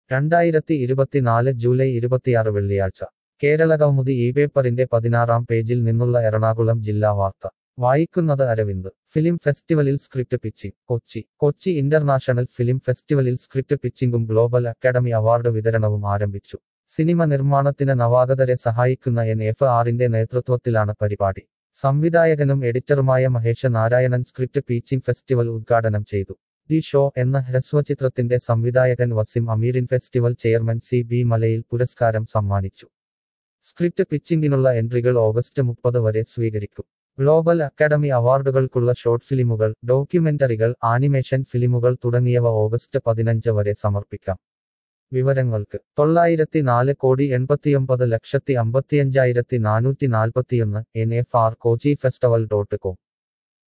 രണ്ടായിരത്തി ഇരുപത്തിനാല് ജൂലൈ ഇരുപത്തിയാറ് വെള്ളിയാഴ്ച കേരള കൗമുദി ഈ പേപ്പറിന്റെ പതിനാറാം പേജിൽ നിന്നുള്ള എറണാകുളം ജില്ലാ വാർത്ത വായിക്കുന്നത് അരവിന്ദ് ഫിലിം ഫെസ്റ്റിവലിൽ script pitching Kochi Kochi international film ഫെസ്റ്റിവലിൽ സ്ക്രിപ്റ്റ് പിച്ചിംഗും ഗ്ലോബൽ അക്കാദമി അവാർഡ് വിതരണവും ആരംഭിച്ചു സിനിമ നിർമ്മാണത്തിന് നവാഗതരെ സഹായിക്കുന്ന എൻ എഫ് ആറിന്റെ നേതൃത്വത്തിലാണ് പരിപാടി സംവിധായകനും എഡിറ്ററുമായ Mahesh Narayanan script pitching festival ഉദ്ഘാടനം ചെയ്തു ദി ഷോ എന്ന ഹ്രസ്വചിത്രത്തിന്റെ സംവിധായകൻ വസിം അമീറിൻ festival chairman Sibi Malayil പുരസ്കാരം സമ്മാനിച്ചു സ്ക്രിപ്റ്റ് പിച്ചിംഗിനുള്ള എൻട്രികൾ ഓഗസ്റ്റ് മുപ്പത് വരെ സ്വീകരിക്കും ഗ്ലോബൽ അക്കാദമി അവാർഡുകൾക്കുള്ള ഷോർട്ട് ഫിലിമുകൾ ഡോക്യുമെന്ററികൾ ആനിമേഷൻ ഫിലിമുകൾ തുടങ്ങിയവ ഓഗസ്റ്റ് പതിനഞ്ച് വരെ സമർപ്പിക്കാം വിവരങ്ങൾക്ക് തൊള്ളായിരത്തി നാല് കോടി എൺപത്തിയൊമ്പത് ലക്ഷത്തി അമ്പത്തിയഞ്ചായിരത്തി നാനൂറ്റി നാൽപ്പത്തിയൊന്ന് N F R Kochi festival dot com